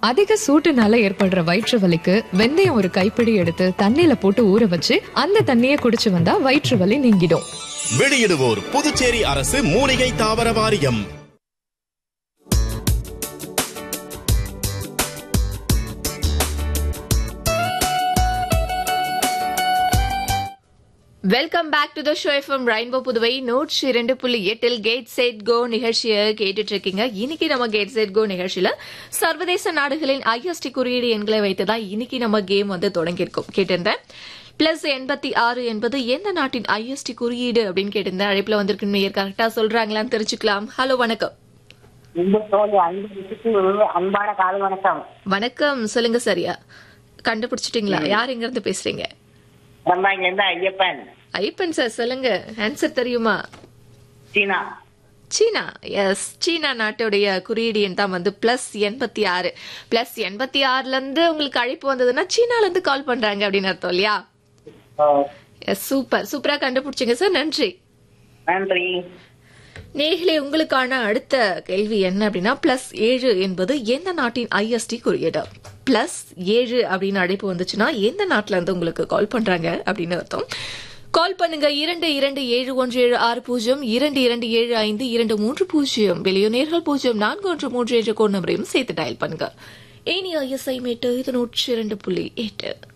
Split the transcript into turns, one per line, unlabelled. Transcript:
அதிக சூட்டுனால ஏற்படுற வயிற்று வலிக்கு வெந்தயம் ஒரு கைப்பிடி எடுத்து தண்ணியில போட்டு ஊற வச்சு அந்த தண்ணியை குடிச்சு வந்தா வயிற்று வலி நீங்கிடும்
வெளியிடுவோர் புதுச்சேரி அரசு மூலிகை தாவர வாரியம்
welcome back to the show FM rainbow Puduvai நூற்றி இரண்டு புள்ளி எட்டில் கேட் செட் கோ நிகழ்ச்சியை கேட்டுட்டு இருக்கீங்க இன்னைக்கு நம்ம கேட் செட் கோ நிகழ்ச்சியில சர்வதேச நாடுகளின் ஐஎஸ்டி குறியீடு எண்களை வைத்துதான் இன்னைக்கு நம்ம கேம் வந்து தொடங்கியிருக்கோம் கேட்டிருந்தேன் பிளஸ் எண்பத்தி ஆறு என்பது எந்த நாட்டின் ஐஎஸ்டி குறியீடு அப்படின்னு கேட்டிருந்தேன் அழைப்புல வந்திருக்கு மேயர் கரெக்டா சொல்றாங்களான்னு தெரிஞ்சுக்கலாம் ஹலோ வணக்கம்
இந்த தோழி அன்பு விசுக்கு அன்பான காலை வணக்கம்
வணக்கம் சொல்லுங்க சரியா கண்டுபிடிச்சிட்டீங்களா யார் எங்க இருந்து பேசுறீங்க
நம்ம இங்க இருந்து ஐயப்பன்
ஐப்பன் சார் சொல்லுங்க ஆன்சர் தெரியுமா
சீனா
சீனா எஸ் சீனா நாட்டுடைய குறியீடு எண் தான் வந்து பிளஸ் எண்பத்தி ஆறு பிளஸ் எண்பத்தி ஆறுல இருந்து உங்களுக்கு அழைப்பு வந்ததுன்னா சீனால இருந்து கால் பண்றாங்க அப்படின்னு அர்த்தம் இல்லையா எஸ் சூப்பர் சூப்பரா கண்டுபிடிச்சிங்க சார் நன்றி
நன்றி
நேர்களே உங்களுக்கான அடுத்த கேள்வி என்ன அப்படின்னா பிளஸ் ஏழு என்பது எந்த நாட்டின் ஐஎஸ்டி குறியீடு பிளஸ் ஏழு அப்படின்னு அழைப்பு வந்துச்சுன்னா எந்த நாட்டுல இருந்து உங்களுக்கு கால் பண்றாங்க அப்படின்னு அர்த்தம் கால் பண்ணுங்க இரண்டு இரண்டு ஏழு ஒன்று ஏழு ஆறு பூஜ்ஜியம் இரண்டு இரண்டு ஏழு ஐந்து இரண்டு மூன்று பூஜ்ஜியம் வெளியுநேர்கள் பூஜ்ஜியம் நான்கு ஒன்று மூன்று என்ற கோட் நம்பரையும் சேர்த்து டயல் பண்ணுங்க ஏனி ஐஎஸ்ஐ மேட்டு இது நூற்றி இரண்டு புள்ளி எட்டு